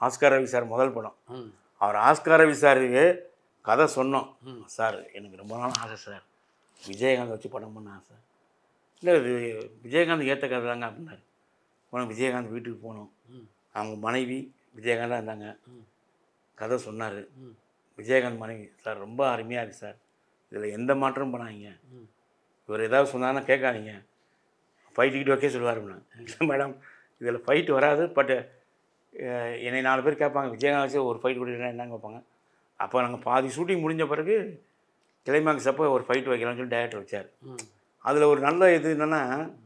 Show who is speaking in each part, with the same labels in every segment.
Speaker 1: Oscar Ravi sir முதல் படம்
Speaker 2: ம்
Speaker 1: அவர் ஆஸ்கார் ரவி சாருக்கு கதை சொன்னோம் சார் எனக்கு ரொம்ப நாள் ஆசை சார் விஜயகாந்த் வச்சு படம் பண்ண ஆசை இல்லை இது விஜயகாந்த் ஏற்ற கதை தாங்க அப்படின்னாரு போனோம் விஜயகாந்த் வீட்டுக்கு போனோம்
Speaker 2: ம்
Speaker 1: அவங்க மனைவி விஜயகாந்தாக இருந்தாங்க
Speaker 2: ம்.
Speaker 1: கதை சொன்னார்
Speaker 2: ம்
Speaker 1: விஜயகாந்த் மனைவி சார் ரொம்ப அருமையாக இருக்குது சார் இதில் எந்த மாற்றமும் பண்ணாதீங்க
Speaker 2: ம்
Speaker 1: இவர் ஏதாவது சொன்னாங்கன்னா கேட்காதீங்க ஃபைட்டுக்கிட்டு வைக்க சொல்லுவார் இல்லை மேடம் இதில் ஃபைட் வராது பட்டு என்னை நாலு பேர் கேட்பாங்க விஜயகாந்த் வச்சு ஒரு ஃபைட் கொடுக்குறேன் என்னன்னு கேட்பாங்க அப்போ நாங்கள் பாதி ஷூட்டிங் முடிஞ்ச பிறகு கிளைமாக்ஸ் அப்போ ஒரு ஃபைட் வைக்கலாம்னு சொல்லி டேரக்டர் வச்சார்
Speaker 2: ம்
Speaker 1: அதில் ஒரு நல்ல இது என்னென்னா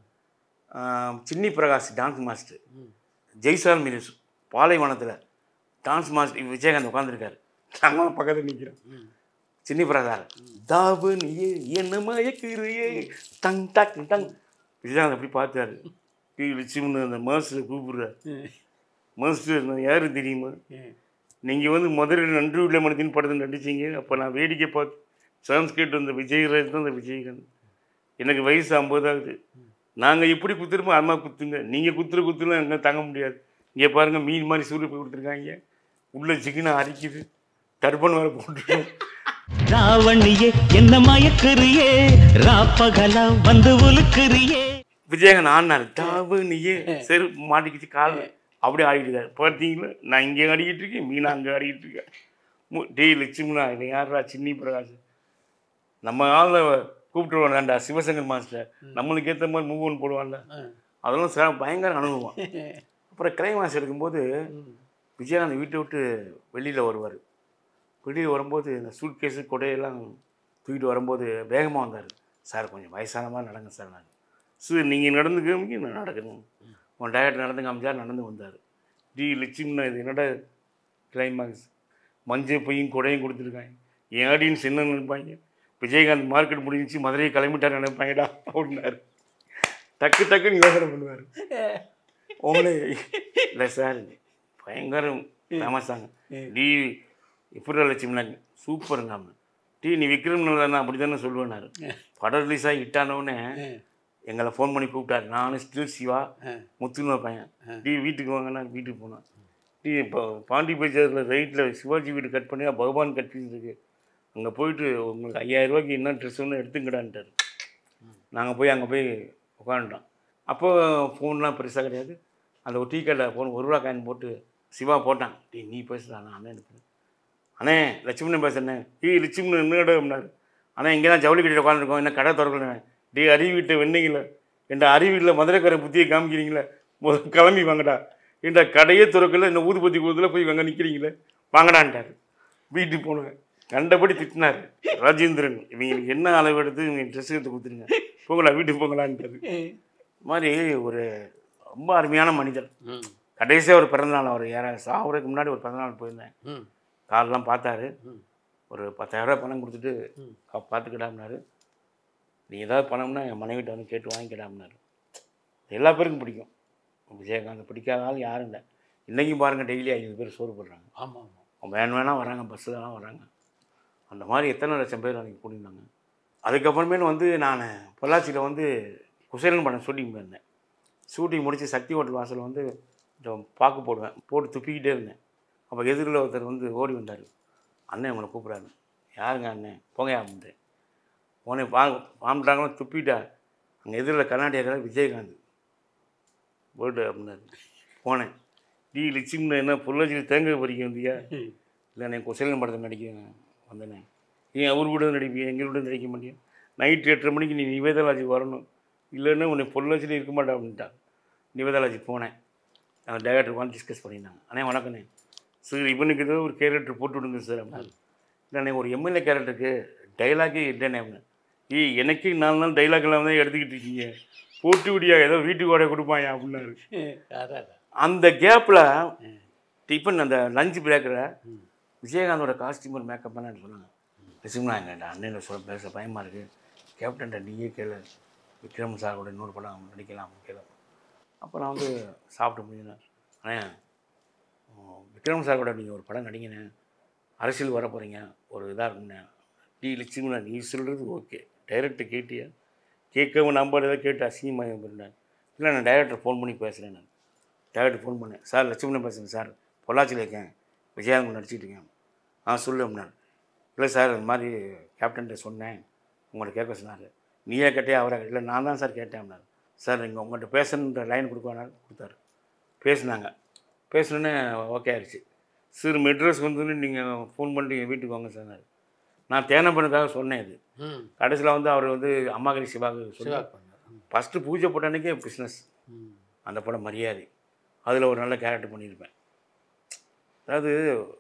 Speaker 1: சின்னி பிரகாஷ் டான்ஸ் மாஸ்டர்
Speaker 2: ம்
Speaker 1: ஜெய்சால் மினிஸ் பாலைவனத்தில் டான்ஸ் மாஸ்டர் விஜயகாந்த் உட்காந்துருக்காரு நாங்களும் பக்கத்தில் நிற்கிறோம்
Speaker 2: ம்
Speaker 1: சின்னி பிரசார் தாவு நீயே என்ன மயக்கிறியே டங் டக் டங் விஜயகாந்த் அப்படி பார்த்தாரு கீழே லிச்சிம்னு அந்த மாஸ்டர் கூப்பிடுறாரு மாஸ்டர் நான் யாரு தெரியுமா
Speaker 2: ம்
Speaker 1: நீங்கள் வந்து மதுரையில் நன்றி உள்ள மனதின் படத்தில் நடிச்சீங்க அப்போ நான் வேடிக்கை பார்த்து சான்ஸ்கிரிட் வந்த விஜயராஜ் தான் அந்த விஜயகாந்த் எனக்கு வயசு ஐம்பதாவது நாங்கள் எப்படி குத்துருமோ அது மாதிரி குத்துங்க நீங்கள் குத்துற குத்துலாம் எங்கே தாங்க முடியாது இங்கே பாருங்கள் மீன் மாதிரி சூரிய போய் கொடுத்துருக்காங்க உள்ள சிக்கனை அரிக்குது டர்பன் வேறு போட்டுருக்கோம்
Speaker 3: ராவணியே என்ன மயக்குறியே ராப்பகலா வந்து உலுக்குறியே
Speaker 1: விஜயகாந்த் ஆடினார் டாவு நீயே செருப்பு மாட்டிக்கிச்சு கால் அப்படியே ஆடிட்டு இருக்காரு பார்த்தீங்களா நான் இங்கே ஆடிக்கிட்டு இருக்கேன் மீனா அங்கே ஆடிக்கிட்டு இருக்கேன் மு- டேய் லட்சுமினா இவன் யாரா சின்னி பிரகாஷ் நம்ம ஆளில் கூப்பிட்டு வேண்டாம்டா சிவசங்கர் மாஸ்டர் நம்மளுக்கு ஏற்ற மாதிரி மூவ் ஒன் போடுவான்ல அதெல்லாம் ச பயங்கர அனுபவம் அப்புறம் கிளைமாஸ் எடுக்கும்போது விஜயகாந்த் வீட்டை விட்டு வெளியில் வருவார் வெளியில் வரும்போது இந்த சூட் கேஸு கொடையெல்லாம் தூக்கிட்டு வரும்போது வேகமாக வந்தார் சார் கொஞ்சம் வயசான மாதிரி நடங்க சார் நான் சார் நீங்கள் நடந்து காமிக்க நான் நடக்கணும் உன் டயட் நடந்து காமிச்சா நடந்து வந்தார் டி லட்சுமினா இது என்னடா கிளைமாக்ஸ் மஞ்சள் பையும் கொடையும் கொடுத்துருக்காங்க என் ஆடியன்ஸ் என்ன நினைப்பாங்க விஜயகாந்த் மார்க்கெட் முடிஞ்சிச்சு மதுரையை கிளம்பிட்டார் நினைப்பாங்கடா அப்படின்னாரு டக்கு டக்குன்னு யோசனை பண்ணுவார் உங்களே இல்லை சார் பயங்கரம் ஃபேமஸாங்க டி எப்படி லட்சுமினா சூப்பருங்க அவன் டி நீ விக்ரம் தானே அப்படி தானே சொல்லுவேன்னாரு படம் ரிலீஸ் ஆகி ஹிட்டானவுடனே எங்களை ஃபோன் பண்ணி கூப்பிட்டாரு நானும் ஸ்டில் சிவா முத்துன்னு பையன் டி வீட்டுக்கு வாங்கன்னா வீட்டுக்கு போனேன் டி இப்போ பாண்டி பஜாரில் ரைட்டில் சிவாஜி வீடு கட் பண்ணி பகவான் கட் இருக்கு அங்கே போயிட்டு உங்களுக்கு ஐயாயிரம் ரூபாய்க்கு என்ன ட்ரெஸ் ஒன்று எடுத்துங்கடான்ட்டார் நாங்கள் போய் அங்கே போய் உட்காந்துட்டோம் அப்போ ஃபோன்லாம் பெருசாக கிடையாது அந்த ஒரு டீ கடையில் ஃபோன் ஒரு ரூபா காயின் போட்டு சிவா போட்டான் டீ நீ பேசுடா நான் அண்ணன் எடுப்பேன் அண்ணே லட்சுமணன் பேசுறேன் டீ லட்சுமணன் என்னடா அப்படின்னாரு அண்ணா இங்கே தான் ஜவுளி கடையில் உட்காந்துருக்கோம் என்ன கடை திறக்கணும் டீ அறிவிட்ட வெண்ணீங்கள என்ற அறிவியில் மதுரைக்காரன் புத்தியை காமிக்கிறீங்களே முதல் கிளம்பி வாங்கடா என்ற கடையே திறக்கல இந்த ஊதுபத்தி ஊதுல போய் வாங்க நிற்கிறீங்களே வாங்கடான்ட்டார் வீட்டுக்கு போனேன் கண்டபடி திட்டினார் ராஜேந்திரன் இவங்களுக்கு என்ன அளவு எடுத்து இவங்க ட்ரெஸ் எடுத்து கொடுத்துருங்க போங்களா வீட்டுக்கு போங்களான்ட்டாரு இது மாதிரி ஒரு ரொம்ப அருமையான மனிதர்
Speaker 2: ம்
Speaker 1: கடைசியாக ஒரு பிறந்தநாள் அவர் யார சாவறதுக்கு முன்னாடி ஒரு பிறந்தநாள் போயிருந்தேன்
Speaker 2: ம்
Speaker 1: காலெலாம் பார்த்தாரு
Speaker 2: ம்.
Speaker 1: ஒரு பத்தாயிரரூபா பணம் கொடுத்துட்டு
Speaker 2: ம்.
Speaker 1: "கா- பார்த்துக்கிடாம்னாரு நீ ஏதாவது பணம்னா என் மனைவிட்ட வந்து கேட்டு வாங்கிக்கிடாம்னாரு எல்லா பேருக்கும் பிடிக்கும் விஜயகாந்த் பிடிக்காத ஆள் யாரும் இல்லை இன்றைக்கும் பாருங்கள் டெய்லி ஐநூறு பேர் சோறு போடுறாங்க
Speaker 2: ஆமாம் ஆமாம்
Speaker 1: வேன் வேணா வராங்க பஸ்ஸில் வராங்க அந்த மாதிரி எத்தனை லட்சம் பேர் அன்றைக்கி கூட்டியிருந்தாங்க அதுக்கப்புறமேனு வந்து நான் பொள்ளாச்சியில் வந்து குசேலன் படம் ஷூட்டிங் போயிருந்தேன் ஷூட்டிங் முடிச்சு சக்தி ஹோட்டல் வாசல் வந்து கொஞ்சம் பாக்கு போடுவேன் போட்டு துப்பிக்கிட்டே இருந்தேன் அப்போ எதிரில் ஒருத்தர் வந்து ஓடி வந்தார் அண்ணன் உங்களை கூப்பிட்றாரு யாருங்க அண்ணன் போங்க அப்படின்ட்டு உடனே பா பாம்பிட்டாங்களோ துப்பிட்டா அங்கே எதிரில் கர்நாடகாவில் விஜயகாந்த் போட்டு அப்படின்னாரு போனேன் டி லட்சுமி என்ன பொள்ளாச்சியில் தேங்காய் பறிக்க வந்தியா இல்லை நான் குசேலன் படத்தில் நடிக்க வந்தேனே ஏன் அவர் கூட நடிப்பீங்க எங்கள் கூட நடிக்க மாட்டேன் நைட்டு எட்டரை மணிக்கு நீ நிவேதலாஜி வரணும் இல்லைன்னா உன்னை பொள்ளாச்சியில் இருக்க மாட்டேன் அப்படின்ட்டான் நிவேதலாஜி போனேன் அந்த டைரக்டர் வந்து டிஸ்கஸ் பண்ணியிருந்தாங்க அண்ணே வணக்கண்ணே சார் இவனுக்கு ஏதோ ஒரு கேரக்டர் போட்டு விடுங்க சார் அப்படின்னாரு இல்லைண்ணே ஒரு எம்எல்ஏ கேரக்டருக்கு டைலாக்கே இல்லைண்ணே அப்படின்னு ஏய் எனக்கு நாலு நாள் டைலாக் எல்லாம் தான் எடுத்துக்கிட்டு இருக்கீங்க போட்டு விடியா ஏதோ வீட்டுக்கு வாடகை கொடுப்பாயா அப்படின்னாரு
Speaker 2: அதான் அதான்.
Speaker 1: அந்த கேப்பில் டிஃபன் அந்த லஞ்ச் பிரேக்கில் விஜயகாந்தோட காஸ்டியூமர் மேக்கப் பண்ண சொன்னாங்க ரிசிம்னா எங்கள் அண்ணன் சொல்ல பேச பயமாக இருக்குது கேப்டன்ட்ட நீயே கேளு விக்ரம் சார் கூட இன்னொரு படம் நடிக்கலாம் கேளு அப்போ நான் வந்து சாப்பிட்டு முடிஞ்சினேன் அண்ணே உம், விக்ரம் சார் கூட நீங்கள் ஒரு படம் நடிங்கண்ணே அரசியல் வர போகிறீங்க ஒரு இதாக இருக்குண்ணே டி லட்சுமிண்ணா நீ சொல்கிறது ஓகே டைரக்டர் கேட்டியா கேட்கவும் நம்பர் ஏதாவது கேட்டு அசிங்கமாக இருந்தேன் இல்லை நான் டைரக்டர் ஃபோன் பண்ணி பேசுகிறேன் நான் டைரக்டர் ஃபோன் பண்ணேன் சார் லட்சுமணன் பேசுகிறேன் சார் பொள்ளாச்சியில் இருக்கேன் விஜயானந்த் நடிச்சிட்டு இருக்கேன் ஆ சொல்லு அப்படின்னாரு இல்லை சார் இந்த மாதிரி கேப்டன்கிட்ட சொன்னேன் உங்கள்ட்ட கேட்க சொன்னார் நீயே கேட்டே அவரை இல்லை நான் தான் சார் கேட்டேன் அப்படின்னாரு சார் நீங்கள் உங்கள்கிட்ட பேசணுன்ற லைன் கொடுக்குவானாரு கொடுத்தாரு பேசுனாங்க பேசணுன்னு ஓகே ஆயிடுச்சு சார் மெட்ரஸ் வந்து நீங்கள் ஃபோன் பண்ணிட்டு என் வீட்டுக்கு வாங்க சார் நான் தேனப்பனுக்காக சொன்னேன் இது
Speaker 2: ம்
Speaker 1: கடைசியில் வந்து அவர் வந்து அம்மாக்கடி சிவாவுக்கு
Speaker 2: சிவா
Speaker 1: சொல்லி
Speaker 2: பண்ணார்
Speaker 1: ஃபஸ்ட்டு பூஜை போட்ட அன்னைக்கே பிஸ்னஸ்
Speaker 2: ம்
Speaker 1: அந்த படம் மரியாதை அதில் ஒரு நல்ல கேரக்டர் பண்ணியிருப்பேன் அதாவது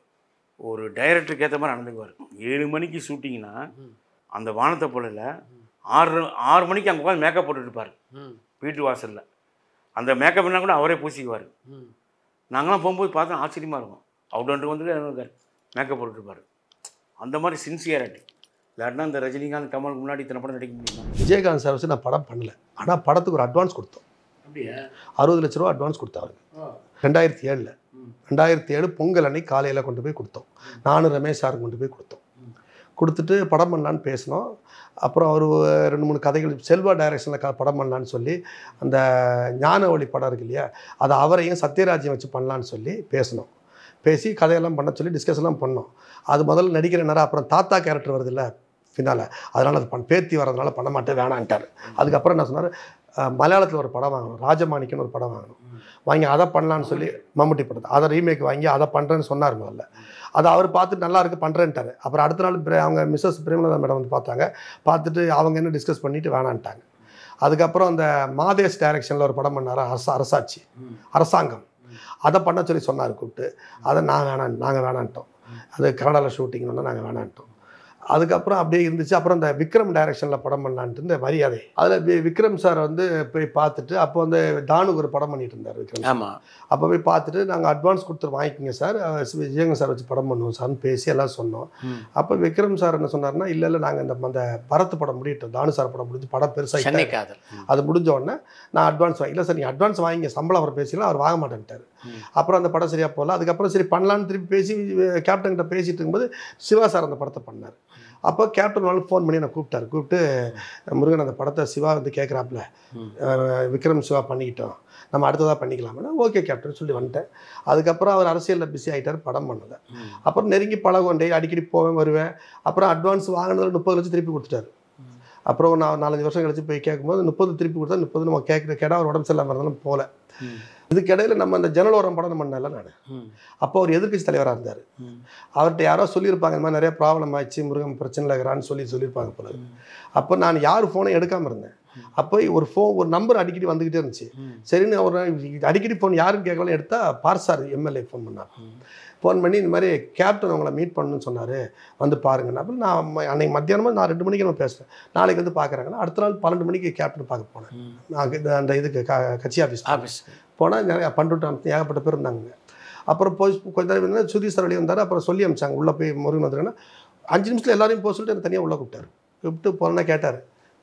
Speaker 1: ஒரு டைரக்டருக்கு ஏற்ற மாதிரி நடந்துக்குவார் ஏழு மணிக்கு ஷூட்டிங்னா
Speaker 2: ம்.
Speaker 1: அந்த வானத்தை போலில் ஆறு ஆறு மணிக்கு அங்கே உட்காந்து மேக்கப் போட்டுட்டு இருப்பார்
Speaker 2: ம்
Speaker 1: வீட்டு வாசலில் அந்த மேக்கப்னா கூட அவரே பூசிக்குவார்
Speaker 2: ம்
Speaker 1: நாங்களாம் போகும்போது பார்த்தா ஆச்சரியமாக இருக்கும் அவுட் வந்துட்டு வந்துட்டு மேக்கப் போட்டுருப்பார் அந்த மாதிரி சின்சியரிட்டி இல்லாட்டினா இந்த ரஜினிகாந்த் கமலுக்கு முன்னாடி இத்தனை படம் நடிக்க முடியுமா
Speaker 4: விஜயகாந்த் சார் வச்சு நான் படம் பண்ணல ஆனால் படத்துக்கு ஒரு அட்வான்ஸ் கொடுத்தோம்
Speaker 2: அப்படியா
Speaker 4: அறுபது லட்ச ரூபா அட்வான்ஸ் கொடுத்தாரு
Speaker 2: ஆ
Speaker 4: ரெண்டாயிரத்தி ஏழில்
Speaker 2: ம்.
Speaker 4: ரெண்டாயிரத்தி ஏழு பொங்கல் அன்னைக்கு காலையில் கொண்டு போய் கொடுத்தோம் நானும் ரமேஷ் சாருக்கு கொண்டு போய் கொடுத்தோம் கொடுத்துட்டு படம் பண்ணலான்னு பேசினோம் அப்புறம் அவர் ரெண்டு மூணு கதைகள் செல்வா டைரக்ஷனில் க படம் பண்ணலான்னு சொல்லி அந்த ஞான ஒளி படம் இருக்கு இல்லையா அதை அவரையும் சத்யராஜையும் வச்சு பண்ணலான்னு சொல்லி பேசினோம் பேசி கதையெல்லாம் பண்ண சொல்லி டிஸ்கஸ்லாம் பண்ணோம் அது முதல்ல நடிக்கிற நேரம் அப்புறம் தாத்தா கேரக்டர் வருது இல்லை பின்னால் அதனால் அது பண்ண பேத்தி வரதுனால பண்ண மாட்டேன் வேணான்ட்டார் அதுக்கப்புறம் என்ன சொன்னார் மலையாளத்தில் ஒரு படம் வாங்கணும் ராஜமாணிக்கன்னு ஒரு படம் வாங்கணும் வாங்கி அதை பண்ணலான்னு சொல்லி மம்முட்டி படத்தை அதை ரீமேக் வாங்கி அதை பண்ணுறேன்னு சொன்னார் முதல்ல அதை அவர் பார்த்துட்டு நல்லா இருக்கு பண்ணுறேன்ட்டாரு அப்புறம் அடுத்த நாள் பிரே- அவங்க மிஸ்ஸஸ் பிரேமலதா மேடம் வந்து பார்த்தாங்க பார்த்துட்டு அவங்க என்ன டிஸ்கஸ் பண்ணிட்டு வேணான்ட்டாங்க அதுக்கப்புறம் அந்த மாதேஷ் டைரக்ஷனில் ஒரு படம் பண்ணார் அரச அரசாட்சி
Speaker 2: ம்
Speaker 4: அரசாங்கம் அதை பண்ண சொல்லி சொன்னார் கூப்பிட்டு அதை நான் வேணாம் நாங்கள் வேணான்ட்டோம் அது கன்னடாவில் ஷூட்டிங்னா நாங்கள் வேணான்ட்டோம் அதுக்கப்புறம் அப்படியே இருந்துச்சு அப்புறம் இந்த விக்ரம் டைரக்ஷனில் படம் பண்ணலான்ட்டு இந்த மரியாதை அதில் விக்ரம் சார் வந்து போய் பார்த்துட்டு அப்போ வந்து தானுக்கு ஒரு படம் பண்ணிட்டு இருந்தார் விக்ரம் சார்.
Speaker 2: ஆமா
Speaker 4: அப்போ போய் பார்த்துட்டு நாங்கள் அட்வான்ஸ் கொடுத்து வாங்கிக்கோங்க சார் விஜயங்க சார் வச்சு படம் பண்ணுவோம் சார்னு பேசி எல்லாம் சொன்னோம்
Speaker 2: ம்.
Speaker 4: அப்போ விக்ரம் சார் என்ன சொன்னார்னா இல்லை இல்லை நாங்கள் இந்த அந்த பரத் படம் முடியிட்டோம் தானு சார் படம் முடிஞ்சு படம்
Speaker 2: சென்னை
Speaker 4: பெருசாக
Speaker 2: காதல் ம்.
Speaker 4: அது முடிஞ்ச உடனே நான் அட்வான்ஸ் வாங்கி இல்லை சார் நீங்கள் அட்வான்ஸ் வாங்கிங்க சம்பளம் அவர் பேசல அவர் வாங்க மாட்டேன்ட்டார்
Speaker 2: ம்.
Speaker 4: அப்புறம் அந்த படம் சரியாக போகல அதுக்கப்புறம் சரி பண்ணலான்னு திருப்பி பேசி கேப்டன் கிட்ட பேசிட்டு இருக்கும்போது சிவா சார் அந்த படத்தை பண்ணார் அப்போ கேப்டன் நாள் ஃபோன் பண்ணி என்னை கூப்பிட்டாரு கூப்பிட்டு முருகன் அந்த படத்தை சிவா வந்து கேட்குறாப்புல
Speaker 2: ம்.
Speaker 4: விக்ரம் சிவா பண்ணிக்கிட்டோம் நம்ம அடுத்ததாக பண்ணிக்கலாம்னா ஓகே கேப்டன் சொல்லி வந்துட்டேன் அதுக்கப்புறம் அவர் அரசியலில் பிஸி ஆகிட்டார் படம் பண்ணலை
Speaker 2: ம்.
Speaker 4: அப்புறம் நெருங்கி பழகுவோம் டெய்லி அடிக்கடி போவேன் வருவேன் அப்புறம் அட்வான்ஸ் வாங்கினதில் முப்பது லட்சம் திருப்பி கொடுத்துட்டாரு அப்புறம் நான் நாலஞ்சு வருஷம் கழிச்சு போய் கேட்கும்போது முப்பது திருப்பி கொடுத்தா முப்பது நம்ம கேட்குற கேட்டால் அவர் உடம்பு சரியில்லாமல் இருந்தாலும் போகல
Speaker 2: ம்.
Speaker 4: இதுக்கிடையில நம்ம அந்த ஜனலோரம் படம் பண்ணல நான்
Speaker 2: ம்.
Speaker 4: அப்போ அவர் எதிர்க்கட்சி தலைவராக இருந்தார்
Speaker 2: ம்.
Speaker 4: அவர்கிட்ட யாரோ சொல்லியிருப்பாங்க இந்த மாதிரி நிறைய ப்ராப்ளம் ஆச்சு முருகன் பிரச்சனை இருக்கிறான்னு சொல்லி சொல்லியிருப்பாங்க போல
Speaker 2: ம்.
Speaker 4: அப்போ நான் யார் ஃபோனை எடுக்காமல் இருந்தேன் அப்போ ஒரு ஃபோன் ஒரு நம்பர் அடிக்கடி வந்துக்கிட்டே இருந்துச்சு
Speaker 2: ம்.
Speaker 4: சரின்னு ஒரு நாள் அடிக்கடி ஃபோன் யாருன்னு கேட்கலாம் எடுத்தா பார்சார் எம்எல்ஏ ஃபோன் பண்ணார்
Speaker 2: ம்.
Speaker 4: ஃபோன் பண்ணி இந்த மாதிரி கேப்டன் உங்களை மீட் பண்ணணும்னு சொன்னார் வந்து பாருங்கண்ணா அப்போ நான் ம- அன்னைக்கு மத்தியானமாக நான் ரெண்டு மணிக்கு நம்ம பேசுகிறேன் நாளைக்கு வந்து பார்க்குறாங்கன்னா அடுத்த நாள் பன்னெண்டு மணிக்கு கேப்டன் பார்க்க போனேன்
Speaker 2: ம்.
Speaker 4: நான் இந்த அந்த இதுக்கு க கட்சி ஆஃபீஸ்
Speaker 2: ஆபீஸ்
Speaker 4: போனால் நிறையா பண்ருட்டு அனுப்பி ஏகப்பட்ட பேர் இருந்தாங்க அப்புறம் போய் கொஞ்ச நேரம் இருந்தா சுதீஷ் சார் வெளியே வந்தார் அப்புறம் சொல்லி அமிச்சாங்க உள்ளே போய் முருகன் வந்துருங்கன்னா அஞ்சு நிமிஷத்தில் எல்லாரையும் போக சொல்லிட்டு எனக்கு தனியாக உள்ளே கூப்பிட்டாரு கூப்பிட்டு போனோன்னா கேட்டார்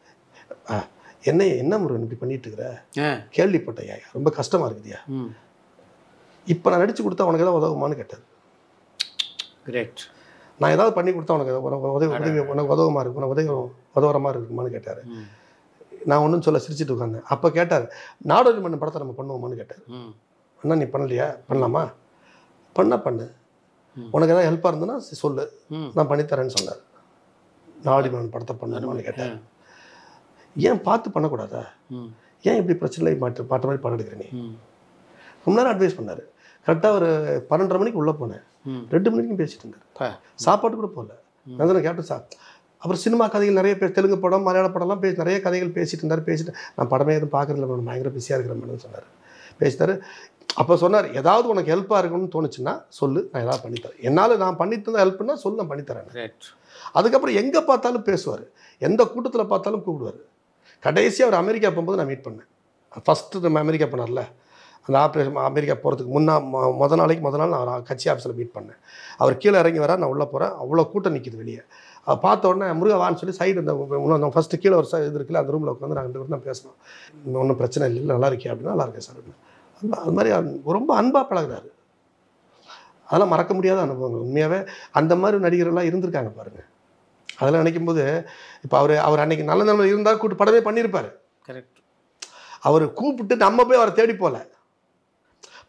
Speaker 4: என்ன என்ன முருகன் இப்படி பண்ணிட்டு இருக்கிற
Speaker 2: ஆ.
Speaker 4: கேள்விப்பட்டையா ரொம்ப கஷ்டமாக இருக்குதியா
Speaker 2: ம்.
Speaker 4: இப்போ நான் நடிச்சு கொடுத்தா உனக்கு ஏதாவது உதவுமான்னு கேட்டார்
Speaker 2: கிரேட்
Speaker 4: நான் ஏதாவது பண்ணி கொடுத்தா உனக்கு ஏதாவது உனக்கு உதவி உதவி உனக்கு உதவுமா இருக்கு உனக்கு உதவி உதவுற மாதிரி இருக்குமான்னு கேட்டார்
Speaker 2: ம்.
Speaker 4: நான் ஒன்றும் சொல்ல சிரிச்சிட்டு உட்காந்தேன் அப்போ கேட்டார் நாடோடி மண் படத்தை நம்ம பண்ணுவோமான்னு கேட்டார்
Speaker 2: ம்.
Speaker 4: அண்ணா நீ பண்ணலையா பண்ணலாமா பண்ண பண்ணு
Speaker 2: ம்.
Speaker 4: உனக்கு ஏதாவது ஹெல்ப்பாக இருந்ததுன்னா சொல்லு
Speaker 2: ம்.
Speaker 4: நான் பண்ணித்தரேன்னு சொன்னார் நாடோடி மண் படத்தை பண்ணுமான்னு கேட்டார் ஏன் பார்த்து பண்ணக்கூடாதா
Speaker 2: ம்.
Speaker 4: ஏன் இப்படி பிரச்சனை மாட்டு பாட்ட மாதிரி படம் எடுக்கிற நீ
Speaker 2: ம்.
Speaker 4: ரொம்ப நேரம் அட்வைஸ் பண்ணார் கரெக்டாக ஒரு பன்னெண்டரை மணிக்கு உள்ளே போனேன்
Speaker 2: ம்.
Speaker 4: ரெண்டு மணிக்கும் பேசிட்டு இருந்தார்
Speaker 2: பா.
Speaker 4: சாப்பாடு கூட போகல நான் தானே கேப்டன் சார் அப்புறம் சினிமா கதைகள் நிறைய பேர் தெலுங்கு படம் மலையாள படம்லாம் பேசி நிறைய கதைகள் பேசிட்டு இருந்தார் பேசிட்டு நான் படமே எதுவும் பார்க்குறதில்ல மேடம் பயங்கர பிஸியாக இருக்கிற மேடம் சொன்னார் பேசிட்டாரு அப்போ சொன்னார் ஏதாவது உனக்கு ஹெல்ப்பாக இருக்கணும்னு தோணுச்சுன்னா சொல்லு நான் ஏதாவது பண்ணித்தரேன் என்னால் நான் பண்ணிட்டு ஹெல்ப்னா சொல்லு நான் பண்ணித்தரேன்
Speaker 2: கிரேட்
Speaker 4: அதுக்கப்புறம் எங்கே பார்த்தாலும் பேசுவார் எந்த கூட்டத்தில் பார்த்தாலும் கூப்பிடுவார் கடைசியாக அவர் அமெரிக்கா போகும்போது நான் மீட் பண்ணேன் ஃபஸ்ட்டு நம்ம அமெரிக்கா போனார்ல அந்த ஆப்ரேஷன் அமெரிக்கா போகிறதுக்கு முன்னா மொ- முத நாளைக்கு முத நாள் நான் அவர் கட்சி ஆஃபீஸில் மீட் பண்ணேன் அவர் கீழே இறங்கி வர நான் உள்ளே போகிறேன் அவ்வளோ கூட்டம் நிற்கிது வெளியே அதை பார்த்த உடனே முருகா வான்னு சொல்லி சைடு இந்த இன்னும் ஃபஸ்ட்டு கீழே ஒரு side இது இருக்குல்ல அந்த ரூமில் உட்காந்து நாங்கள் ரெண்டு பேரும் தான் பேசணும் ஒன்றும் பிரச்சனை இல்லை நல்லா இருக்கே அப்படின்னா நல்லா இருக்கேன் சார் அப்படின்னு. அது- அது மாதிரி அன்- ரொம்ப அன்பாக பழகுறாரு அதெல்லாம் மறக்க முடியாத அனுபவங்கள் உண்மையாகவே அந்த மாதிரி நடிகர்கள்லாம் இருந்திருக்காங்க பாருங்கள் அதெல்லாம் நினைக்கும் போது இப்போ அவர் அவர் அன்னைக்கு நல்ல நிலைமை இருந்தால் கூட்டு படமே பண்ணியிருப்பார்
Speaker 2: கரெக்ட்
Speaker 4: அவர் கூப்பிட்டு நம்ம போய் அவரை தேடி போகல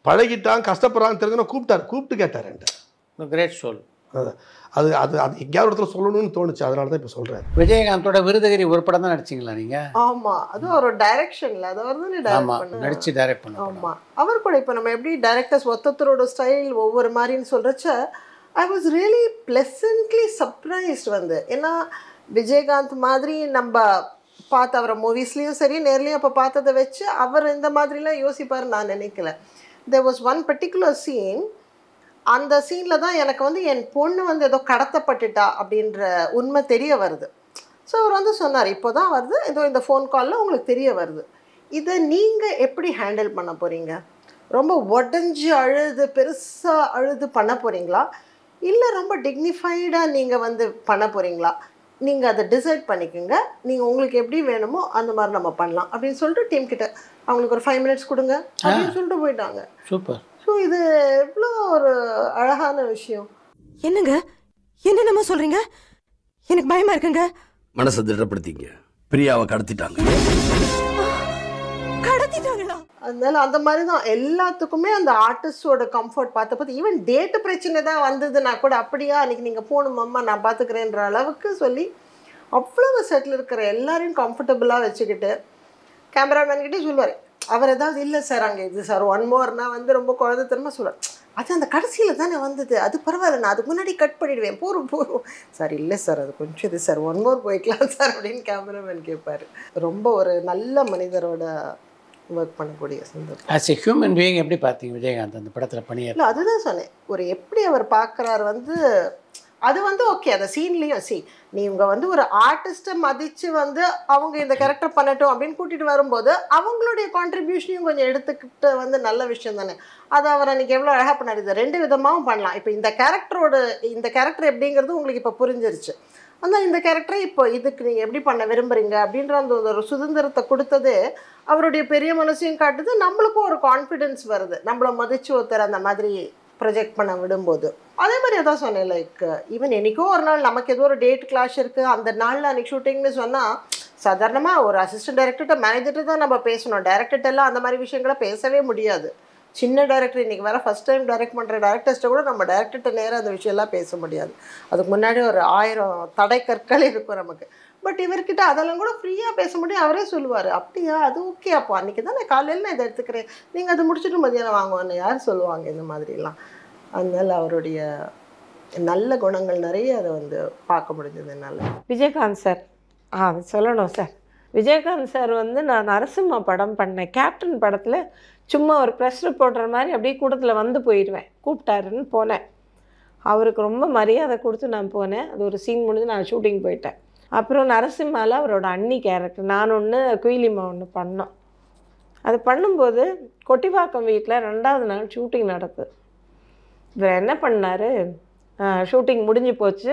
Speaker 4: பழகிட்டான் கஷ்டப்படுறான்னு தெரிஞ்சுன்னா கூப்பிட்டார் கூப்பிட்டு கேட்டார் என்கிட்ட
Speaker 2: கிரேட் சோல்
Speaker 4: அது அது அது அது எங்கேயாவது இடத்துல சொல்லணும்னு தோணுச்சு அதனால தான் இப்போ சொல்கிறேன்
Speaker 2: விஜயகாந்தோட விருதகிரி ஒரு படம் தான் நடிச்சிங்களா நீங்கள்
Speaker 5: ஆமா அதுவும் ஒரு டைரக்ஷன்ல அதை வந்து டைரக்ட்
Speaker 2: ஆமாம்
Speaker 5: பண்ண
Speaker 2: நடித்து டைரக்ட் பண்ண படம்.
Speaker 5: ஆமா அவர் கூட இப்போ நம்ம எப்படி டைரக்டர்ஸ் ஒத்தொத்தரோட ஸ்டைல் ஒவ்வொரு மாதிரின்னு சொல்றச்ச I was really pleasantly surprised வந்து ஏன்னா விஜயகாந்த் மாதிரி நம்ம பார்த்த அவரை மூவிஸ்லேயும் சரி நேர்லேயும் அப்போ பார்த்ததை வச்சு அவர் இந்த மாதிரிலாம் யோசிப்பார் நான் நினைக்கல there was one particular scene அந்த சீனில் தான் எனக்கு வந்து என் பொண்ணு வந்து ஏதோ கடத்தப்பட்டுட்டா அப்படின்ற உண்மை தெரிய வருது ஸோ அவர் வந்து சொன்னார் இப்போ தான் வருது ஏதோ இந்த ஃபோன் காலில் உங்களுக்கு தெரிய வருது இதை நீங்கள் எப்படி ஹேண்டில் பண்ண போகிறீங்க ரொம்ப உடஞ்சி அழுது பெருசாக அழுது பண்ண போகிறீங்களா இல்லை ரொம்ப டிக்னிஃபைடாக நீங்கள் வந்து பண்ண போகிறீங்களா நீங்கள் அதை டிசைட் பண்ணிக்கோங்க நீங்கள் உங்களுக்கு எப்படி வேணுமோ அந்த மாதிரி நம்ம பண்ணலாம் அப்படின்னு சொல்லிட்டு டீம் கிட்ட அவங்களுக்கு ஒரு ஃபைவ் மினிட்ஸ் கொடுங்க அப்படின்னு சொல்லிட்டு போயிட்டாங்க
Speaker 2: சூப்பர்
Speaker 5: ஸோ இது எவ்வளோ ஒரு அழகான விஷயம்
Speaker 6: என்னங்க என்னென்னமோ சொல்றீங்க எனக்கு பயமா இருக்குங்க
Speaker 7: மனசை திடப்படுத்திங்க பிரியாவை கடத்திட்டாங்க
Speaker 6: கடத்திட்டாங்களா
Speaker 5: அதனால அந்த மாதிரி தான் எல்லாத்துக்குமே அந்த ஆர்டிஸ்டோட கம்ஃபர்ட் பார்த்த பார்த்து ஈவன் டேட்டு பிரச்சனை தான் வந்ததுன்னா கூட அப்படியா அன்றைக்கி நீங்கள் போகணும் அம்மா நான் பார்த்துக்கிறேன்ற அளவுக்கு சொல்லி அவ்வளவு செட்டில் இருக்கிற எல்லாரையும் கம்ஃபர்டபுளாக வச்சுக்கிட்டு கேமராமேன்கிட்டே சொல்லுவார் அவர் ஏதாவது இல்லை சார் அங்கே இது சார் ஒன் மோர்னா வந்து ரொம்ப குழந்தைத்தனமாக சொல்லுவார் அது அந்த கடைசியில் தானே வந்தது அது பரவாயில்ல நான் அதுக்கு முன்னாடி கட் பண்ணிடுவேன் போகிறோம் போகிறோம் சார் இல்லை சார் அது கொஞ்சம் இது சார் ஒன் மோர் போய்க்கலாம் சார் அப்படின்னு கேமராமேன் கேட்பார் ரொம்ப ஒரு நல்ல மனிதரோட ஒர்க் பண்ணக்கூடிய சந்தர்ப்பம்
Speaker 2: ஆஸ் எ ஹியூமன் பீயிங் எப்படி பார்த்தீங்க விஜயகாந்த் அந்த படத்தில் பணியாற்ற
Speaker 5: இல்லை அதுதான் சொன்னேன் ஒரு எப்படி அவர் பார்க்குறாரு வந்து அது வந்து ஓகே அந்த சீன்லேயும் சி நீங்க வந்து ஒரு ஆர்டிஸ்ட்டை மதித்து வந்து அவங்க இந்த கேரக்டர் பண்ணட்டும் அப்படின்னு கூட்டிகிட்டு வரும்போது அவங்களுடைய கான்ட்ரிபியூஷனையும் கொஞ்சம் எடுத்துக்கிட்டு வந்து நல்ல விஷயம் தானே அது அவர் அன்றைக்கி எவ்வளோ அழகாக பண்ணாரு இது ரெண்டு விதமாகவும் பண்ணலாம் இப்போ இந்த கேரக்டரோட இந்த கேரக்டர் எப்படிங்கிறது உங்களுக்கு இப்போ புரிஞ்சிருச்சு ஆனால் இந்த கேரக்டரை இப்போ இதுக்கு நீங்கள் எப்படி பண்ண விரும்புகிறீங்க அப்படின்ற அந்த ஒரு சுதந்திரத்தை கொடுத்தது அவருடைய பெரிய மனசையும் காட்டுது நம்மளுக்கும் ஒரு கான்ஃபிடென்ஸ் வருது நம்மளை மதிச்சு ஒருத்தர் அந்த மாதிரி ப்ரொஜெக்ட் பண்ண விடும்போது அதே மாதிரி அதான் சொன்னேன் லைக் ஈவன் என்னைக்கோ ஒரு நாள் நமக்கு ஏதோ ஒரு டேட் கிளாஷ் இருக்குது அந்த நாளில் அன்றைக்கி ஷூட்டிங்னு சொன்னால் சாதாரணமாக ஒரு அசிஸ்டன்ட் டைரக்டர்கிட்ட மேனேஜர்கிட்ட தான் நம்ம பேசணும் டேரக்டர்கிட்ட எல்லாம் அந்த மாதிரி விஷயங்களை பேசவே முடியாது சின்ன டேரக்டர் இன்றைக்கி வர ஃபஸ்ட் டைம் டைரக்ட் பண்ணுற டேரக்டர்ஸ்ட்ட கூட நம்ம டேரக்டர்கிட்ட நேராக அந்த விஷயம்லாம் பேச முடியாது அதுக்கு முன்னாடி ஒரு ஆயிரம் தடை கற்கள் இருக்கும் நமக்கு பட் இவர்கிட்ட அதெல்லாம் கூட ஃப்ரீயாக பேச முடியும் அவரே சொல்லுவார் அப்படியா அது ஓகே அப்போ அன்றைக்கி தான் நான் காலையில் நான் இதை எடுத்துக்கிறேன் நீங்கள் அதை முடிச்சுட்டு மதியானம் வாங்குவான்னு யார் சொல்லுவாங்க இந்த மாதிரிலாம் அதனால் அவருடைய நல்ல குணங்கள் நிறைய அதை வந்து பார்க்க முடிஞ்சது என்னால்
Speaker 8: விஜயகாந்த் சார் ஆ அது சொல்லணும் சார் விஜயகாந்த் சார் வந்து நான் நரசிம்மா படம் பண்ணேன் கேப்டன் படத்தில் சும்மா ஒரு ப்ரெஸ் ரிப்போர்ட்டர் மாதிரி அப்படியே கூட்டத்தில் வந்து போயிடுவேன் கூப்பிட்டாருன்னு போனேன் அவருக்கு ரொம்ப மரியாதை கொடுத்து நான் போனேன் அது ஒரு சீன் முடிஞ்சு நான் ஷூட்டிங் போயிட்டேன் அப்புறம் நரசிம்மாவில் அவரோட அண்ணி கேரக்டர் நான் ஒன்று குயிலிமா ஒன்று பண்ணோம் அது பண்ணும்போது கொட்டிவாக்கம் வீட்டில் ரெண்டாவது நாள் ஷூட்டிங் நடக்குது இவர் என்ன பண்ணார் ஷூட்டிங் முடிஞ்சு போச்சு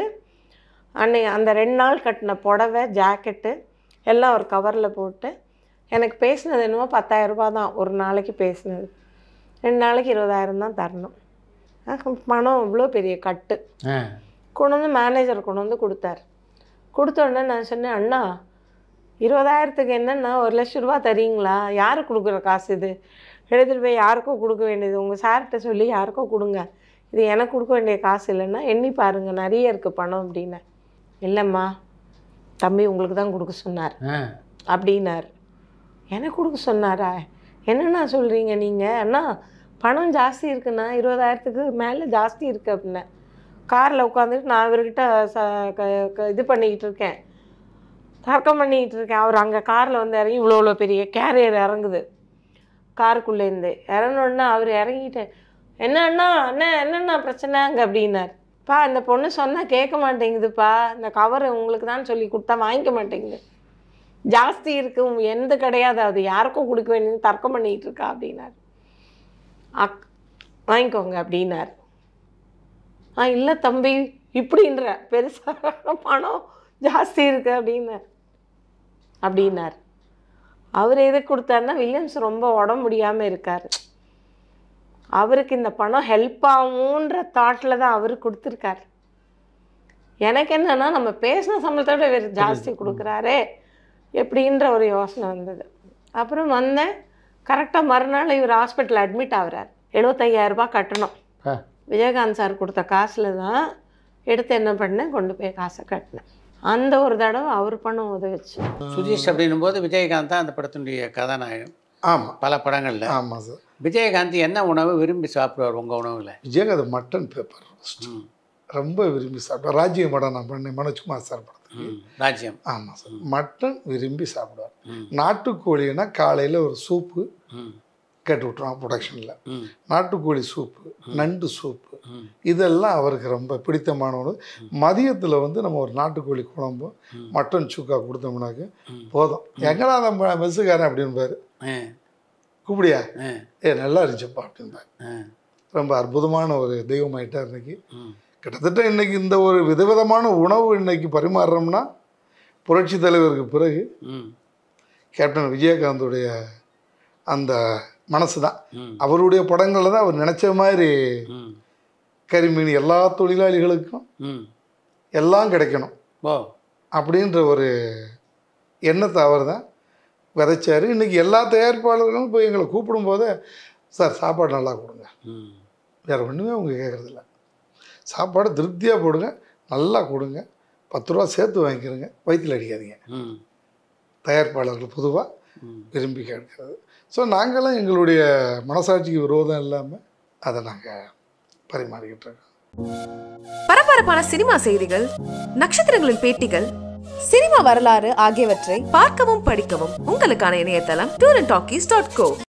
Speaker 8: அன்னை அந்த ரெண்டு நாள் கட்டின புடவை ஜாக்கெட்டு எல்லாம் ஒரு கவரில் போட்டு எனக்கு பேசினது என்னமோ பத்தாயிரரூபா தான் ஒரு நாளைக்கு பேசினது ரெண்டு நாளைக்கு இருபதாயிரம் தான் தரணும் அஹ் பணம் இவ்வளோ பெரிய கட்டு
Speaker 2: ஆ
Speaker 8: கொண்டு வந்து மேனேஜர் கொண்டு வந்து கொடுத்தாரு கொடுத்த உடனே நான் சொன்னேன் அண்ணா இருபதாயிரத்துக்கு என்னன்னா ஒரு லட்ச ரூபா தரீங்களா யாருக்கு கொடுக்குற காசு இது எடுத்துகிட்டு போய் யாருக்கோ கொடுக்க வேண்டியது உங்கள் சார்கிட்ட சொல்லி யாருக்கோ கொடுங்க இது எனக்கு கொடுக்க வேண்டிய காசு இல்லைன்னா எண்ணி பாருங்கள் நிறைய இருக்குது பணம் அப்படின்னேன் இல்லைம்மா தம்பி உங்களுக்கு தான் கொடுக்க சொன்னார்
Speaker 2: ஆ
Speaker 8: அப்படின்னார் எனக்கு கொடுக்க சொன்னாரா என்னண்ணா சொல்கிறீங்க நீங்கள் அண்ணா பணம் ஜாஸ்தி இருக்குண்ணா இருபதாயிரத்துக்கு மேலே ஜாஸ்தி இருக்குது அப்படின்னேன் காரில் உட்காந்துட்டு நான் அவர்கிட்ட ச க க- இது பண்ணிக்கிட்டு இருக்கேன் தர்க்கம் பண்ணிக்கிட்டு இருக்கேன் அவர் அங்கே காரில் வந்து இறங்கி இவ்வளோ இவ்வளோ பெரிய கேரியர் இறங்குது காருக்குள்ளேருந்து இறங்கினோடனே அவர் இறங்கிட்டு என்ன அண்ணா அண்ணா என்னண்ணா பிரச்சனை அங்கே அப்படின்னார் பா இந்த பொண்ணு சொன்னால் கேட்க மாட்டேங்குதுப்பா இந்த கவர் உங்களுக்கு தான் சொல்லி கொடுத்தா வாங்கிக்க மாட்டேங்குது ஜாஸ்தி இருக்கு உம் எந்த கிடையாது அது யாருக்கும் கொடுக்க வேண்டியது தர்க்கம் பண்ணிக்கிட்டு இருக்கா அப்படின்னார் அக் வாங்கிக்கோங்க அப்படின்னார் ஆ இல்லை தம்பி இப்படின்ற பெருசாக பணம் ஜாஸ்தி இருக்கு அப்படின்னார் அப்படின்னார் அவர் எதுக்கு கொடுத்தாருன்னா வில்லியம்ஸ் ரொம்ப உடம்பு முடியாமல் இருக்கார் அவருக்கு இந்த பணம் ஹெல்ப் ஆகும்ன்ற தாட்டில் தான் அவர் கொடுத்துருக்காரு எனக்கு என்னன்னா நம்ம பேசின சம்பளத்தை விட இவர் ஜாஸ்தி கொடுக்குறாரே எப்படின்ற ஒரு யோசனை வந்தது அப்புறம் வந்தேன் கரெக்டாக மறுநாள் இவர் ஹாஸ்பிட்டல் அட்மிட் ஆகுறார் எழுபத்தையாயிரம் ரூபாய் கட்டணும்
Speaker 2: ஆ.
Speaker 8: விஜயகாந்த் சார் கொடுத்த காசில் தான் எடுத்து என்ன பண்ணேன் கொண்டு போய் காசை கட்டினேன் அந்த ஒரு தடவை அவர் பணம் உதவிச்சு
Speaker 2: சுதீஷ் அப்படின்னும் போது விஜயகாந்த் தான் அந்த படத்தினுடைய கதாநாயகன்
Speaker 9: ஆமாம்
Speaker 2: பல படங்கள்ல
Speaker 9: ஆமாம் சார்
Speaker 2: விஜயகாந்த் என்ன உணவு விரும்பி சாப்பிடுவார் உங்க உணவுல
Speaker 9: விஜயகாந்த் மட்டன் பேப்பர் roast. ரொம்ப விரும்பி சாப்பிடுவார் ராஜ்ய படம் நான் பண்ணேன் மனோஜ்குமார் சார் படத்துக்கு
Speaker 2: ம், ராஜ்யம்
Speaker 9: ஆமாம் சார் மட்டன் விரும்பி சாப்பிடுவார்
Speaker 2: ம்.
Speaker 9: நாட்டுக்கோழின்னா காலையில் ஒரு சூப்பு
Speaker 2: ம்,
Speaker 9: கேட்டு விட்டுருவான் ப்ரொடக்ஷனில்
Speaker 2: ம்,
Speaker 9: நாட்டுக்கோழி சூப்பு நண்டு சூப்பு
Speaker 2: ம்.
Speaker 9: இதெல்லாம் அவருக்கு ரொம்ப பிடித்தமான உணவு மதியத்தில் வந்து நம்ம ஒரு நாட்டுக்கோழி குழம்பும் மட்டன் சுக்கா கொடுத்தோம்னாக்க போதும் எங்கடா நம்ம மெஸ்ஸுக்காரன் அப்படின்பாரு
Speaker 2: ஆ,
Speaker 9: கூப்பிடியா
Speaker 2: ஆ,
Speaker 9: ஏ நல்லா இருந்துச்சுப்பா அப்படின்பாரு
Speaker 2: ஆ,
Speaker 9: ரொம்ப அற்புதமான ஒரு தெய்வமாயிட்டார் இன்னைக்கு
Speaker 2: ம்.
Speaker 9: கிட்டத்தட்ட இன்னைக்கு இந்த ஒரு விதவிதமான உணவு இன்னைக்கு பரிமாறுறோம்னா புரட்சி தலைவருக்கு பிறகு
Speaker 2: ம்,
Speaker 9: கேப்டன் விஜயகாந்துடைய அந்த மனசு தான்
Speaker 2: ம்,
Speaker 9: அவருடைய படங்களில் தான் அவர் நினச்ச மாதிரி
Speaker 2: ம்,
Speaker 9: கரிமீன் எல்லா தொழிலாளிகளுக்கும்
Speaker 2: ம்.
Speaker 9: எல்லாம் கிடைக்கணும்
Speaker 2: ஓ
Speaker 9: அப்படின்ற ஒரு எண்ணத்தை அவர் தான் விதைச்சார் இன்றைக்கி எல்லா தயாரிப்பாளர்களும் போய் எங்களை கூப்பிடும்போதே சார் சாப்பாடு நல்லா கொடுங்க
Speaker 2: ம்,
Speaker 9: வேறு ஒன்றுமே அவங்க கேட்குறதில்ல சாப்பாடு திருப்தியாக போடுங்க நல்லா கொடுங்க பத்து ரூபா சேர்த்து வாங்கிக்கிறங்க வயிற்றில் அடிக்காதீங்க
Speaker 2: ம்,
Speaker 9: தயாரிப்பாளர்கள் பொதுவாக
Speaker 2: ம்.
Speaker 9: விரும்பி கேட்கறது ஸோ நாங்களாம் எங்களுடைய மனசாட்சிக்கு விரோதம் இல்லாமல் அதை நாங்கள் பரிமாறிக்கிட்டு இருக்கோம்
Speaker 10: பரபரப்பான சினிமா செய்திகள் நட்சத்திரங்களின் பேட்டிகள் சினிமா வரலாறு ஆகியவற்றை பார்க்கவும் படிக்கவும் உங்களுக்கான இணையதளம் tour and talkies dot go